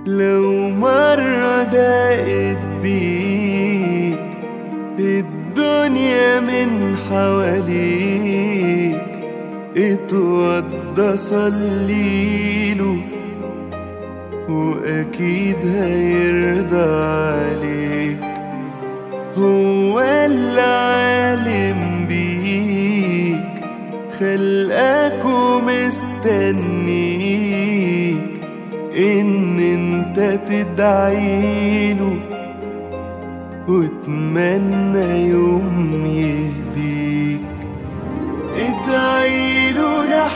لو مرة ضاقت بيك الدنيا من حواليك اتوضى صليله وأكيد هيرضى عليك هو العالم بيك خلقك ومستنيك إن انت تدعيله واتمنى يوم يهديك ادعيله لح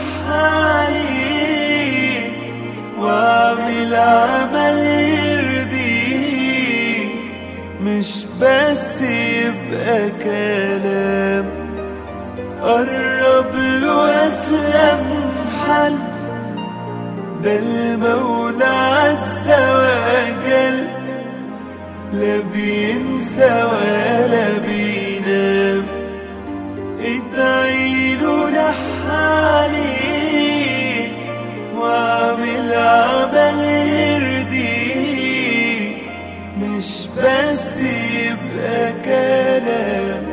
عليك واعمل عمل يرضيك مش بس يبقى كلام قرب له أسلم حل ده المولى عز وجل لا بينسى ولا بينام ادعيله لح عليك واعمل عمل يرضيك مش بس يبقى كلام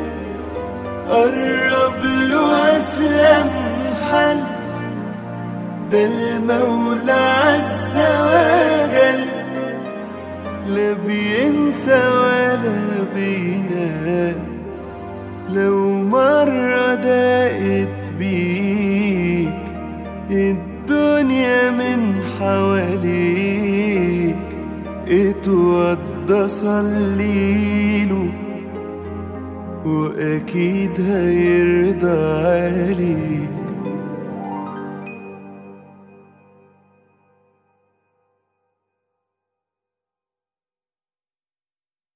قرب له أسلم حل ده المولى عز وجل لا بينسى ولا بينام لو مرة ضاقت بيك الدنيا من حواليك اتوضى صليله وأكيد هيرضى عليك